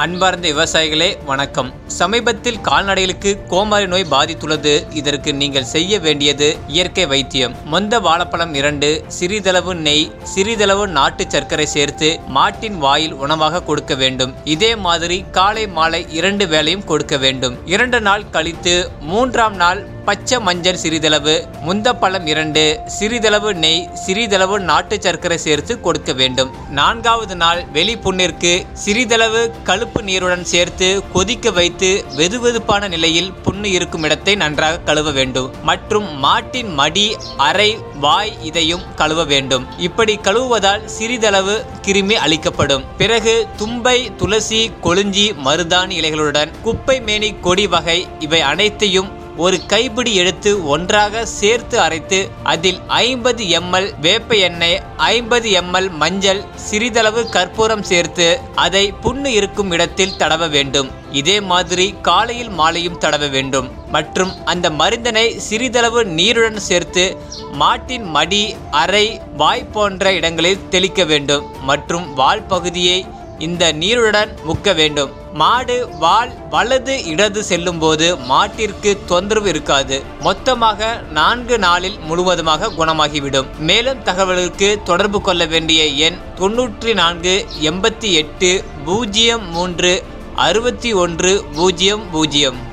அன்பார்ந்த விவசாயிகளே வணக்கம் சமீபத்தில் கால்நடைகளுக்கு கோமாரி நோய் பாதித்துள்ளது இதற்கு நீங்கள் செய்ய வேண்டியது இயற்கை வைத்தியம் மொந்த வாழைப்பழம் இரண்டு சிறிதளவு நெய் சிறிதளவு நாட்டு சர்க்கரை சேர்த்து மாட்டின் வாயில் உணவாக கொடுக்க வேண்டும் இதே மாதிரி காலை மாலை இரண்டு வேளையும் கொடுக்க வேண்டும் இரண்டு நாள் கழித்து மூன்றாம் நாள் பச்சை மஞ்சள் சிறிதளவு முந்தப்பழம் இரண்டு சிறிதளவு நெய் சிறிதளவு நாட்டு சர்க்கரை சேர்த்து கொடுக்க வேண்டும் நான்காவது நாள் வெளி புண்ணிற்கு சிறிதளவு கழுப்பு நீருடன் சேர்த்து கொதிக்க வைத்து வெதுவெதுப்பான நிலையில் புண்ணு இருக்கும் இடத்தை நன்றாக கழுவ வேண்டும் மற்றும் மாட்டின் மடி அறை வாய் இதையும் கழுவ வேண்டும் இப்படி கழுவுவதால் சிறிதளவு கிருமி அளிக்கப்படும் பிறகு தும்பை துளசி கொழுஞ்சி மருதாணி இலைகளுடன் குப்பை மேனி கொடி வகை இவை அனைத்தையும் ஒரு கைப்பிடி எடுத்து ஒன்றாக சேர்த்து அரைத்து அதில் ஐம்பது எம்எல் வேப்ப எண்ணெய் ஐம்பது எம்எல் மஞ்சள் சிறிதளவு கற்பூரம் சேர்த்து அதை புண்ணு இருக்கும் இடத்தில் தடவ வேண்டும் இதே மாதிரி காலையில் மாலையும் தடவ வேண்டும் மற்றும் அந்த மருந்தினை சிறிதளவு நீருடன் சேர்த்து மாட்டின் மடி அறை வாய் போன்ற இடங்களில் தெளிக்க வேண்டும் மற்றும் வால் பகுதியை இந்த நீருடன் முக்க வேண்டும் மாடு வால் வலது இடது செல்லும் போது மாட்டிற்கு தொந்தரவு இருக்காது மொத்தமாக நான்கு நாளில் முழுவதுமாக குணமாகிவிடும் மேலும் தகவல்களுக்கு தொடர்பு கொள்ள வேண்டிய எண் தொன்னூற்றி நான்கு எண்பத்தி எட்டு பூஜ்ஜியம் மூன்று அறுபத்தி ஒன்று பூஜ்ஜியம் பூஜ்ஜியம்